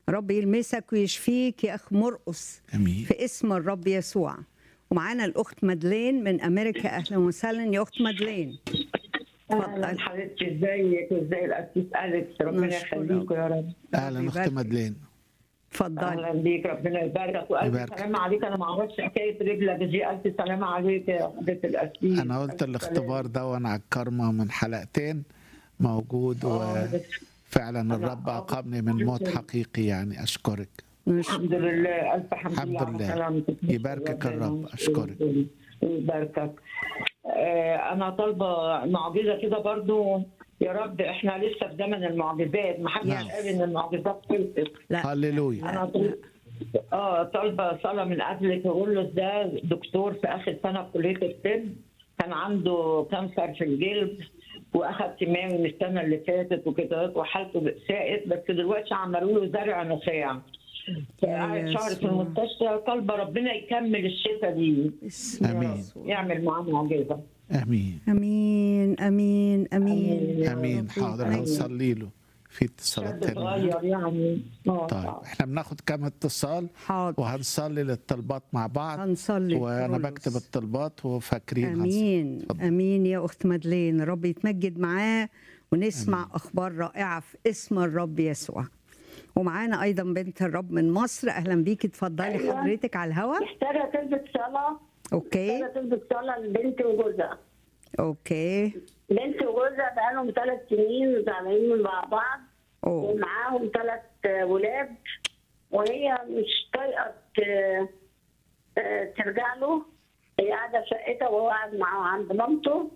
رب يلمسك ويشفيك يا اخ مرقص امين في اسم الرب يسوع ومعانا الاخت مدلين من امريكا اهلا وسهلا يا اخت مدلين اهلا اتفضل. حبيبتي ازيك وازاي الاسيس اليكس ربنا نشكرك. يخليكم يا رب اهلا اخت يبارك. مدلين اتفضلي اهلا بيك ربنا يبارك والف يبارك. سلام عليك انا ما اعرفش حكايه رجلك دي الف سلام عليك يا حضره الاسيس انا قلت الاختبار ده وانا على الكرمة من حلقتين موجود وفعلا الرب اقامني من موت حقيقي يعني اشكرك نشكر الحمد لله الف حمد الحمد لله على لله. سلامتك يباركك الرب. أشكرك. يباركك آه، انا طالبه معجزه كده برضو يا رب احنا لسه في زمن المعجزات ما حدش نعم. قال ان المعجزات خلصت لا هللويا انا طل... اه طالبه صلاه من اجل كيرلس ده دكتور في اخر سنه في كليه الطب كان عنده كانسر في الجلد واخد كيماوي من السنه اللي فاتت وكده وحالته ساءت بس دلوقتي عملوا له زرع نخاع قاعد شهر في يسوع. المستشفى طالبه ربنا يكمل الشفاء دي اسم آمين. يسوع. يعمل معاه معجزه امين امين امين امين يا امين رب حاضر يبارك. هنصلي له في اتصالات شاب تانية صغير يعني اه طيب احنا بناخد كام اتصال حاضر وهنصلي للطلبات مع بعض هنصلي وانا كرولوس. بكتب الطلبات وفاكرين هنصلي. امين اتفضل. امين يا اخت مدلين رب يتمجد معاه ونسمع أمين. اخبار رائعه في اسم الرب يسوع ومعانا ايضا بنت الرب من مصر اهلا بيكي اتفضلي أيوة. حضرتك على الهوا محتاجة تلبس صلاة اوكي محتاجة تلبس صلاة لبنت وجوزها اوكي بنت وجوزها بقالهم ثلاث سنين زعلانين مع بعض اوه ومعاهم ثلاث ولاد وهي مش طايقة ت- آه، ترجع له هي قاعدة في شقتها وهو قاعد معاه عند مامته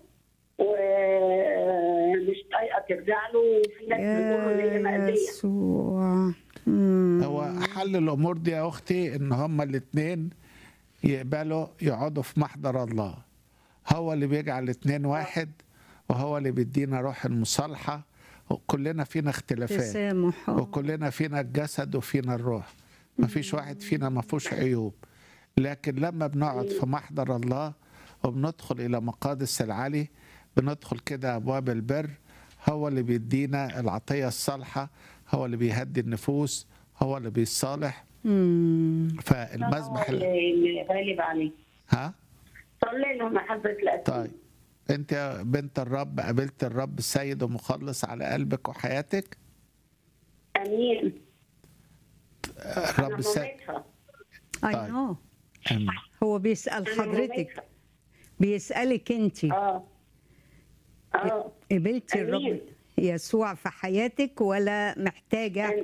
ومش طايقة ترجع له وفي ناس بيقولوا ان هي يا مأذية يسوع مم. هو حل الامور دي يا اختي ان هما الاثنين يقبلوا يقعدوا في محضر الله هو اللي بيجعل الاثنين واحد وهو اللي بيدينا روح المصالحه وكلنا فينا اختلافات تسامح وكلنا فينا الجسد وفينا الروح ما فيش واحد فينا ما فيهوش عيوب لكن لما بنقعد في محضر الله وبندخل الى مقادس العلي بندخل كده ابواب البر هو اللي بيدينا العطيه الصالحه هو اللي بيهدي النفوس هو اللي بيصالح مم. فالمذبح هو ال- اللي غالب عليه ها صلي لهم يا حضرة الأسيس طيب انت يا بنت الرب قابلت الرب السيد ومخلص على قلبك وحياتك امين الرب انا السيد مامتها اي طيب. نو امين هو بيسال أنا حضرتك مامتها. بيسالك انت اه اه قبلتي الرب أمين. يسوع في حياتك ولا محتاجه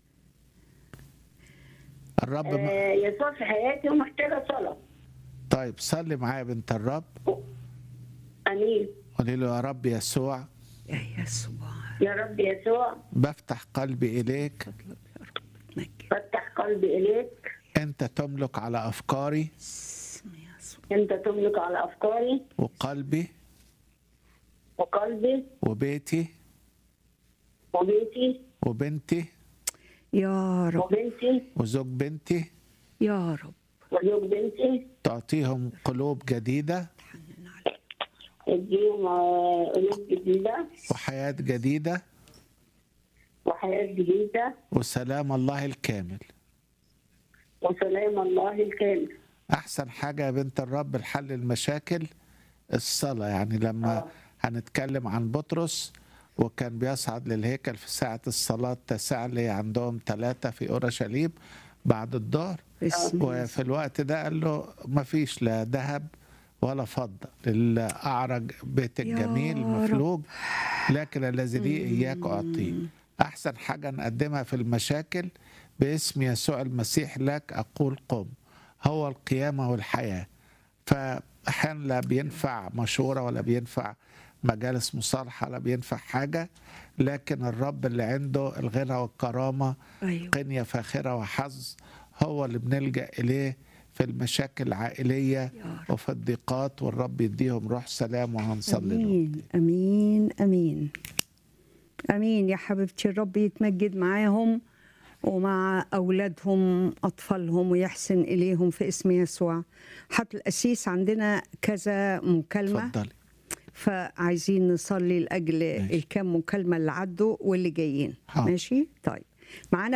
الرب م... آه، يسوع في حياتي ومحتاجه صلاه طيب صلي معايا يا بنت الرب امين قولي له يا رب يسوع يا يسوع يا رب يسوع بفتح قلبي إليك فضلك يا رب تمجد فتح قلبي اليك أنت تملك على أفكاري اسم يسوع انت تملك على افكاري وقلبي وقلبي وبيتي وبيتي وبنتي يا رب وبنتي وزوج بنتي يا رب وزوج بنتي تعطيهم قلوب جديدة حنن عليك اديهم آه، قلوب جديده وحياة جديدة وحياه جديده وسلام الله الكامل وسلام الله الكامل أحسن حاجة يا بنت الرب لحل المشاكل الصلاة يعني لما آه. هنتكلم عن بطرس وكان بيصعد للهيكل في ساعة الصلاة التاسعة اللي هي عندهم ثلاثة في أورشليم بعد الظهر اسم وفي الوقت ده قال له ما فيش لا ذهب ولا فضة للأعرج بيت يا الجميل رب. مفلوج لكن الذي لي إياك أعطيه أحسن حاجة نقدمها في المشاكل باسم يسوع المسيح لك أقول قم هو القيامة والحياة فأحيانا لا بينفع مشورة ولا بينفع مجالس مصالحة ولا بينفع حاجة لكن الرب اللي عنده الغنى والكرامة ايوه قنية فاخرة وحظ هو اللي بنلجأ إليه في المشاكل العائلية يا رب. وفي الضيقات والرب يديهم روح سلام وهنصلي له امين امين امين امين يا حبيبتي الرب يتمجد معاهم ومع اولادهم اطفالهم ويحسن اليهم في اسم يسوع حتى الاسيس عندنا كذا مكالمه اتفضلي فعايزين نصلي لاجل ماشي. الكام مكالمه اللي عدوا واللي جايين حاضر. ماشي طيب معانا